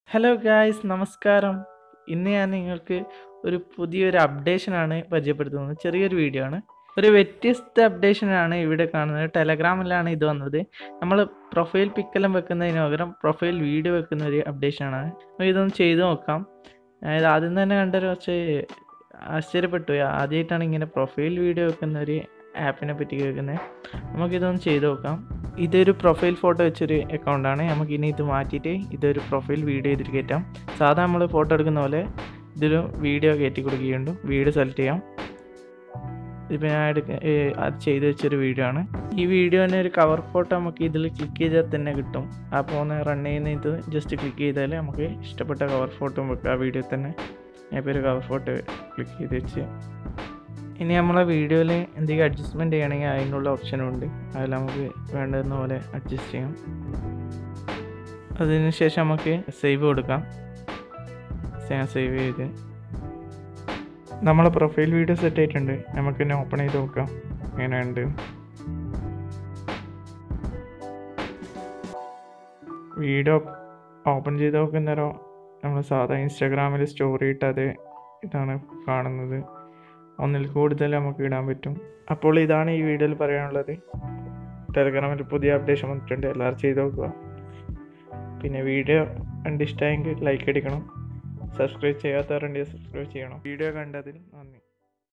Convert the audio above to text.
Hello guys നമസ്കാരം ഇന്ന് ഞാൻ നിങ്ങൾക്ക് ഒരു പുതിയൊരു അപ്ഡേഷനാണ് പരിചയപ്പെടുത്തുന്നത് ചെറിയൊരു വീഡിയോ ആണ് ഒരു വ്യത്യസ്ത അപ്ഡേഷനാണ് ഇവിടെ കാണുന്നത് ടെലഗ്രാമിലാണ് ഇത് വന്നത് നമ്മൾ പ്രൊഫൈൽ പിക്കെല്ലാം വെക്കുന്നതിന് പകരം പ്രൊഫൈൽ വീഡിയോ വെക്കുന്ന ഒരു അപ്ഡേഷനാണ് അപ്പോൾ ഇതൊന്ന് ചെയ്തു നോക്കാം അതായത് ആദ്യം തന്നെ കണ്ടൊരു കുറച്ച് ആശ്ചര്യപ്പെട്ടു പോയി. ആദ്യമായിട്ടാണ് ഇങ്ങനെ പ്രൊഫൈൽ വീഡിയോ വെക്കുന്ന ഒരു ആപ്പിനെ പറ്റി കേൾക്കുന്നത് നമുക്കിതൊന്ന് ചെയ്തു നോക്കാം ഇതൊരു പ്രൊഫൈൽ ഫോട്ടോ വെച്ചൊരു അക്കൗണ്ടാണ് നമുക്ക് ഇനി ഇത് മാറ്റിയിട്ട് ഇതൊരു പ്രൊഫൈൽ വീഡിയോ ചെയ്തിട്ട് കയറ്റാം സാധാരണ നമ്മൾ ഫോട്ടോ എടുക്കുന്ന പോലെ ഇതൊരു വീഡിയോ കയറ്റി കൊടുക്കുകയുണ്ട് വീഡിയോ സെലക്ട് ചെയ്യാം ഇതിപ്പോൾ ഞാൻ എടുക്ക ഏ, അത് ചെയ്ത് വെച്ചൊരു വീഡിയോ ആണ് ഈ വീഡിയോനെ ഒരു കവർ ഫോട്ടോ നമുക്ക് ഇതിൽ ക്ലിക്ക് ചെയ്താൽ തന്നെ കിട്ടും അപ്പോൾ ഒന്ന് റൺ ചെയ്യുന്ന ഇത് ജസ്റ്റ് ക്ലിക്ക് ചെയ്താൽ നമുക്ക് ഇഷ്ടപ്പെട്ട കവർ ഫോട്ടോ വെക്കാം ആ വീഡിയോ തന്നെ ഞാൻ ഇപ്പോൾ ഒരു കവർ ഫോട്ടോ ക്ലിക്ക് ചെയ്ത് വെച്ച് ഇനി നമ്മളെ വീഡിയോയിൽ എന്തെങ്കിലും അഡ്ജസ്റ്റ്മെൻറ്റ് ചെയ്യണമെങ്കിൽ അതിനുള്ള ഓപ്ഷനും ഉണ്ട് അതിൽ നമുക്ക് വേണ്ടുന്ന പോലെ അഡ്ജസ്റ്റ് ചെയ്യാം അതിന് ശേഷം നമുക്ക് സേവ് കൊടുക്കാം ഞാൻ സേവ് ചെയ്ത് നമ്മളെ പ്രൊഫൈൽ വീഡിയോ സെറ്റ് ആയിട്ടുണ്ട് നമുക്ക് തന്നെ ഓപ്പൺ ചെയ്ത് നോക്കാം എങ്ങനെയുണ്ട് വീഡിയോ ഓപ്പൺ ചെയ്ത് നോക്കുന്നേരം നമ്മൾ സാധാ ഇൻസ്റ്റാഗ്രാമിൽ സ്റ്റോറി ഇട്ടത് ഇതാണ് കാണുന്നത് ഒന്നിൽ കൂടുതൽ നമുക്ക് ഇടാൻ പറ്റും അപ്പോൾ ഇതാണ് ഈ വീഡിയോയിൽ പറയാനുള്ളത് ടെലഗ്രാമിൽ പുതിയ അപ്ഡേഷൻ വന്നിട്ടുണ്ട് എല്ലാവരും ചെയ്ത് നോക്കുക പിന്നെ വീഡിയോ കണ്ട് ഇഷ്ടമായെങ്കിൽ ലൈക്ക് അടിക്കണം സബ്സ്ക്രൈബ് ചെയ്യാത്തവരുണ്ടെങ്കിൽ സബ്സ്ക്രൈബ് ചെയ്യണം വീഡിയോ കണ്ടതിൽ നന്ദി